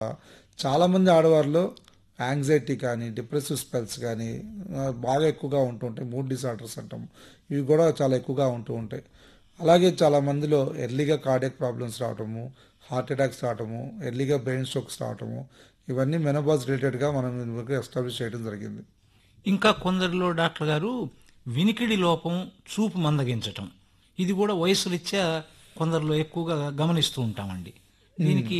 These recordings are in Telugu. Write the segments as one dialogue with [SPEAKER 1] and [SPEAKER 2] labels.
[SPEAKER 1] చాలామంది ఆడవారిలో యాంగ్జైటీ కానీ డిప్రెసివ్ స్పెల్స్ కానీ ఆ, బాగా ఎక్కువగా ఉంటూ ఉంటాయి మూడ్ డిసార్డర్స్ అంటాం ఇవి కూడా చాలా ఎక్కువగా ఉంటూ ఉంటాయి అలాగే చాలా మందిలో ఎర్లీగా కార్డియక్ ప్రాబ్లమ్స్ రావటము హార్ట్ అటాక్స్ రావటము ఎర్లీగా బ్రెయిన్ స్ట్రోక్స్ రావటము ఇవన్నీ మెనోబాజ్ రిలేటెడ్గా మనం ఇంతవరకు ఎస్టాబ్లిష్ చేయడం జరిగింది
[SPEAKER 2] ఇంకా కొందరిలో డాక్టర్ గారు వినికిడి లోపం చూపు మందగించటం ఇది కూడా వయసు రీత్యా కొందరిలో ఎక్కువగా గమనిస్తూ ఉంటామండి దీనికి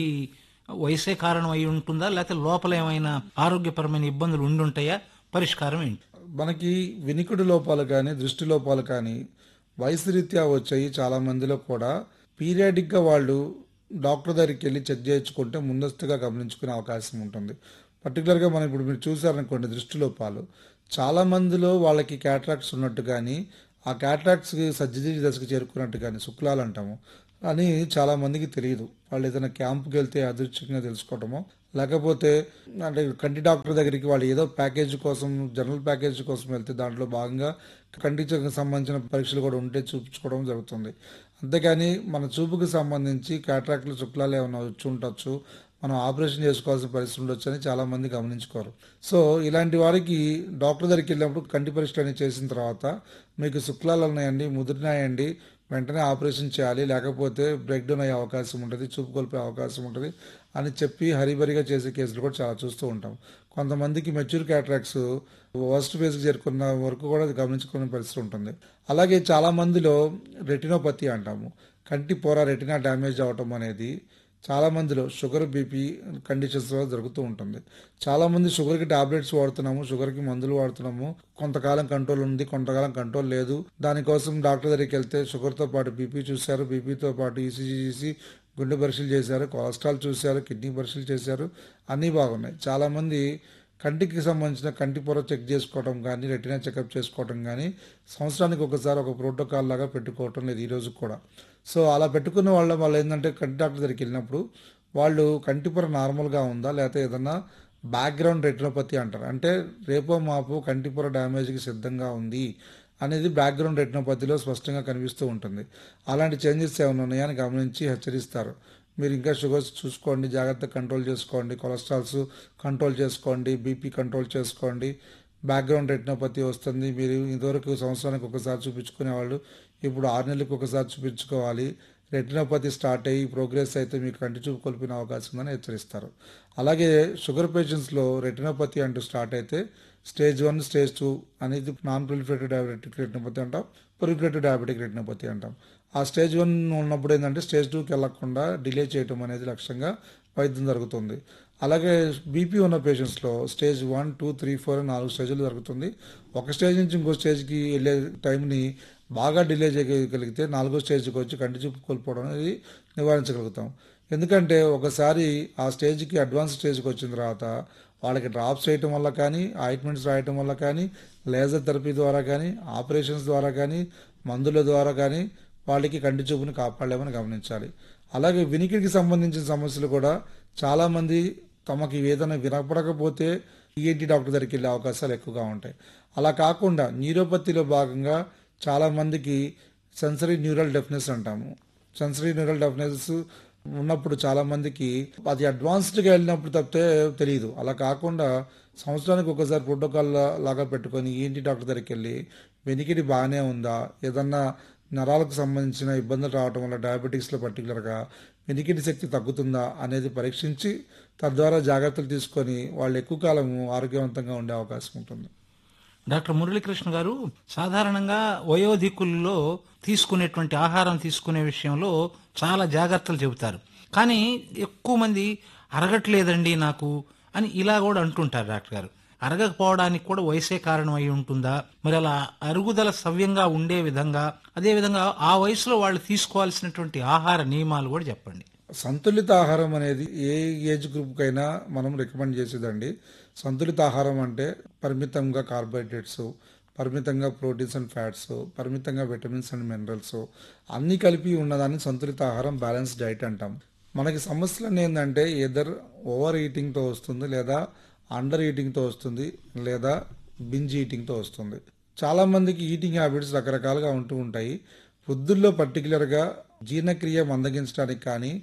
[SPEAKER 2] వయసే కారణం అయి ఉంటుందా లేకపోతే లోపల ఏమైనా ఆరోగ్యపరమైన ఇబ్బందులు ఉండి ఉంటాయా పరిష్కారం ఏంటి
[SPEAKER 1] మనకి వినికిడి లోపాలు కానీ దృష్టి లోపాలు కానీ వయసు రీత్యా వచ్చాయి చాలా మందిలో కూడా పీరియాడిక్గా వాళ్ళు డాక్టర్ దగ్గరికి వెళ్ళి చెక్ చేయించుకుంటే ముందస్తుగా గమనించుకునే అవకాశం ఉంటుంది పర్టికులర్గా మనం ఇప్పుడు మీరు చూసారనుకోండి దృష్టి లోపాలు చాలా మందిలో వాళ్ళకి క్యాట్రాక్ట్స్ ఉన్నట్టు కానీ ఆ క్యాట్రాక్ట్స్కి సర్జరీ దశకు చేరుకున్నట్టు కానీ శుక్లాలు అంటాము అని చాలా మందికి తెలియదు వాళ్ళు ఏదైనా క్యాంప్కి వెళ్తే అదృష్టంగా తెలుసుకోవటమో లేకపోతే అంటే కంటి డాక్టర్ దగ్గరికి వాళ్ళు ఏదో ప్యాకేజ్ కోసం జనరల్ ప్యాకేజ్ కోసం వెళ్తే దాంట్లో భాగంగా కంటికి సంబంధించిన పరీక్షలు కూడా ఉంటే చూపించుకోవడం జరుగుతుంది అంతేగాని మన చూపుకి సంబంధించి క్యాట్రాక్ట్లు శుక్లాలు ఏమైనా వచ్చి ఉండొచ్చు మనం ఆపరేషన్ చేసుకోవాల్సిన పరిస్థితి ఉండొచ్చు అని చాలా మంది గమనించుకోరు సో ఇలాంటి వారికి డాక్టర్ దగ్గరికి వెళ్ళినప్పుడు కంటి పరీక్షలు అనేవి చేసిన తర్వాత మీకు శుక్లాలు ఉన్నాయండి ముదిరినాయండి వెంటనే ఆపరేషన్ చేయాలి లేకపోతే బ్రేక్ డౌన్ అయ్యే అవకాశం ఉంటుంది చూపు కోల్పోయే అవకాశం ఉంటుంది అని చెప్పి హరిబరిగా చేసే కేసులు కూడా చాలా చూస్తూ ఉంటాం కొంతమందికి మెచ్యూర్ క్యాట్రాక్స్ వర్స్ట్ ఫేజ్కి చేరుకున్న వరకు కూడా గమనించుకునే పరిస్థితి ఉంటుంది అలాగే చాలా మందిలో రెటినోపతి అంటాము కంటి పొర రెటినా డ్యామేజ్ అవటం అనేది చాలా మందిలో షుగర్ బీపీ కండిషన్స్ వల్ల జరుగుతూ ఉంటుంది చాలా మంది షుగర్కి టాబ్లెట్స్ వాడుతున్నాము షుగర్కి మందులు వాడుతున్నాము కొంతకాలం కంట్రోల్ ఉంది కొంతకాలం కంట్రోల్ లేదు దానికోసం డాక్టర్ దగ్గరికి వెళ్తే షుగర్తో పాటు బీపీ చూశారు బీపీతో పాటు ఈసీజీ చేసి గుండె పరీక్షలు చేశారు కొలెస్ట్రాల్ చూశారు కిడ్నీ పరీక్షలు చేశారు అన్నీ బాగున్నాయి చాలామంది కంటికి సంబంధించిన కంటి పొర చెక్ చేసుకోవడం కానీ రెటినా చెకప్ చేసుకోవడం కానీ సంవత్సరానికి ఒకసారి ఒక ప్రోటోకాల్ లాగా పెట్టుకోవటం లేదు ఈ రోజు కూడా సో అలా పెట్టుకున్న వాళ్ళ వాళ్ళు ఏంటంటే కంటి డాక్టర్ దగ్గరికి వెళ్ళినప్పుడు వాళ్ళు కంటి పొర నార్మల్గా ఉందా లేకపోతే ఏదన్నా బ్యాక్గ్రౌండ్ రెటినోపతి అంటారు అంటే రేపో మాపు కంటి పొర డ్యామేజ్కి సిద్ధంగా ఉంది అనేది బ్యాక్గ్రౌండ్ రెటినోపతిలో స్పష్టంగా కనిపిస్తూ ఉంటుంది అలాంటి చేంజెస్ ఏమైనా ఉన్నాయా అని గమనించి హెచ్చరిస్తారు మీరు ఇంకా షుగర్స్ చూసుకోండి జాగ్రత్తగా కంట్రోల్ చేసుకోండి కొలెస్ట్రాల్స్ కంట్రోల్ చేసుకోండి బీపీ కంట్రోల్ చేసుకోండి బ్యాక్గ్రౌండ్ రెటినోపతి వస్తుంది మీరు ఇదివరకు సంవత్సరానికి ఒకసారి చూపించుకునే వాళ్ళు ఇప్పుడు ఆరు నెలలకు ఒకసారి చూపించుకోవాలి రెటినోపతి స్టార్ట్ అయ్యి ప్రోగ్రెస్ అయితే మీకు కంటి చూపు కోల్పోయిన అవకాశం ఉందని హెచ్చరిస్తారు అలాగే షుగర్ పేషెంట్స్లో రెటినోపతి అంటూ స్టార్ట్ అయితే స్టేజ్ వన్ స్టేజ్ టూ అనేది నాన్ ప్రిలిఫరేటివ్ డయాబెటిక్ రెటినోపతి అంటాం ప్రిలిఫరేటివ్ డయాబెటిక్ రెటినోపతి అంటాం ఆ స్టేజ్ వన్ ఉన్నప్పుడు ఏంటంటే స్టేజ్ టూకి వెళ్ళకుండా డిలే చేయటం అనేది లక్ష్యంగా వైద్యం జరుగుతుంది అలాగే బీపీ ఉన్న పేషెంట్స్లో stage one two three four అని నాలుగు స్టేజ్లు జరుగుతుంది ఒక స్టేజ్ నుంచి ఇంకో స్టేజ్కి వెళ్ళే టైంని బాగా డిలే చేయగలిగితే నాలుగో స్టేజ్కి వచ్చి కంటి చూపు కోల్పోవడం అనేది నివారించగలుగుతాం ఎందుకంటే ఒకసారి ఆ స్టేజ్కి అడ్వాన్స్ స్టేజ్కి వచ్చిన తర్వాత వాళ్ళకి డ్రాప్స్ చేయటం వల్ల కానీ ఆయింట్మెంట్స్ రాయటం వల్ల కానీ లేజర్ థెరపీ ద్వారా కానీ ఆపరేషన్స్ ద్వారా కానీ మందుల ద్వారా కానీ వాళ్ళకి కంటి చూపుని కాపాడలేమని గమనించాలి అలాగే వినికిడికి సంబంధించిన సమస్యలు కూడా చాలామంది తమకి ఏదైనా వినపడకపోతే ఈఎన్టీ డాక్టర్ దగ్గరికి వెళ్ళే అవకాశాలు ఎక్కువగా ఉంటాయి అలా కాకుండా న్యూరోపతిలో భాగంగా చాలా మందికి సెన్సరీ న్యూరల్ డెఫ్నెస్ అంటాము సెన్సరీ న్యూరల్ డెఫ్నెస్ ఉన్నప్పుడు చాలా మందికి అది అడ్వాన్స్డ్గా వెళ్ళినప్పుడు తప్పితే తెలియదు అలా కాకుండా సంవత్సరానికి ఒకసారి ప్రోటోకాల్ లాగా పెట్టుకొని ఈఎన్టీ డాక్టర్ దగ్గరికి వెళ్ళి వెనికిడి బాగానే ఉందా ఏదన్నా నరాలకు సంబంధించిన ఇబ్బందులు రావటం వల్ల డయాబెటిక్స్లో పర్టికులర్గా వెనికిడి శక్తి తగ్గుతుందా అనేది పరీక్షించి తద్వారా జాగ్రత్తలు తీసుకొని వాళ్ళు ఎక్కువ కాలము ఆరోగ్యవంతంగా ఉండే అవకాశం ఉంటుంది
[SPEAKER 2] డాక్టర్ మురళీకృష్ణ గారు సాధారణంగా వయోధికుల్లో తీసుకునేటువంటి ఆహారం తీసుకునే విషయంలో చాలా జాగ్రత్తలు చెబుతారు కానీ ఎక్కువ మంది అరగట్లేదండి నాకు అని ఇలా కూడా అంటుంటారు డాక్టర్ గారు అరగకపోవడానికి కూడా వయసే కారణం అయి ఉంటుందా మరి అలా అరుగుదల సవ్యంగా ఉండే విధంగా అదే విధంగా ఆ వయసులో వాళ్ళు తీసుకోవాల్సినటువంటి ఆహార నియమాలు కూడా చెప్పండి
[SPEAKER 1] సంతులిత ఆహారం అనేది ఏ ఏజ్ గ్రూప్కైనా మనం రికమెండ్ చేసేదండి సంతులిత ఆహారం అంటే పరిమితంగా కార్బోహైడ్రేట్స్ పరిమితంగా ప్రోటీన్స్ అండ్ ఫ్యాట్స్ పరిమితంగా విటమిన్స్ అండ్ మినరల్స్ అన్నీ కలిపి ఉన్నదాన్ని సంతులిత ఆహారం బ్యాలెన్స్ డైట్ అంటాం మనకి సమస్యలు ఏంటంటే ఎదర్ ఓవర్ ఈటింగ్తో వస్తుంది లేదా అండర్ ఈటింగ్తో వస్తుంది లేదా బింజ్ ఈటింగ్తో వస్తుంది చాలా మందికి ఈటింగ్ హ్యాబిట్స్ రకరకాలుగా ఉంటూ ఉంటాయి వృద్ధుల్లో పర్టికులర్గా జీర్ణక్రియ మందగించడానికి కానీ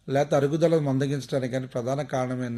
[SPEAKER 1] లేకపోతే అరుగుదల మందగించడానికి కానీ ప్రధాన కారణం ఏంటంటే